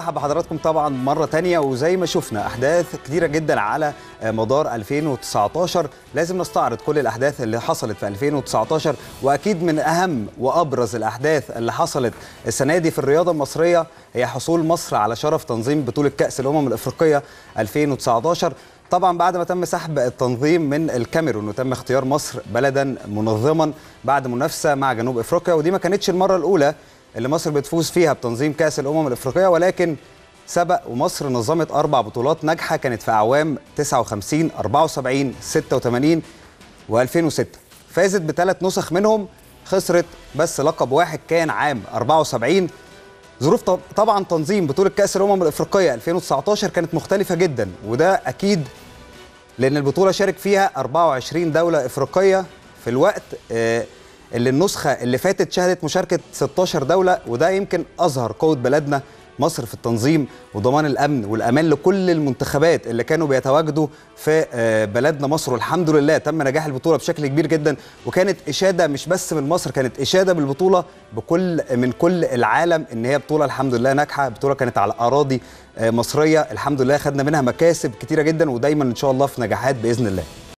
برحب بحضراتكم طبعا مرة تانية وزي ما شفنا أحداث كتيرة جدا على مدار 2019 لازم نستعرض كل الأحداث اللي حصلت في 2019 وأكيد من أهم وأبرز الأحداث اللي حصلت السنة دي في الرياضة المصرية هي حصول مصر على شرف تنظيم بطولة كأس الأمم الإفريقية 2019 طبعا بعد ما تم سحب التنظيم من الكاميرون وتم اختيار مصر بلدا منظما بعد منافسه مع جنوب افريقيا ودي ما كانتش المره الاولى اللي مصر بتفوز فيها بتنظيم كاس الامم الافريقيه ولكن سبق ومصر نظمت اربع بطولات ناجحه كانت في اعوام 59 74 86 و2006 فازت بثلاث نسخ منهم خسرت بس لقب واحد كان عام 74 ظروف طبعا تنظيم بطوله كاس الامم الافريقيه 2019 كانت مختلفه جدا وده اكيد لان البطوله شارك فيها 24 دوله افريقيه في الوقت اللي النسخه اللي فاتت شهدت مشاركه 16 دوله وده يمكن اظهر قوه بلدنا مصر في التنظيم وضمان الامن والامان لكل المنتخبات اللي كانوا بيتواجدوا في بلدنا مصر والحمد لله تم نجاح البطوله بشكل كبير جدا وكانت اشاده مش بس من مصر كانت اشاده بالبطوله بكل من كل العالم ان هي بطوله الحمد لله ناجحه بطوله كانت على اراضي مصريه الحمد لله خدنا منها مكاسب كتيره جدا ودايما ان شاء الله في نجاحات باذن الله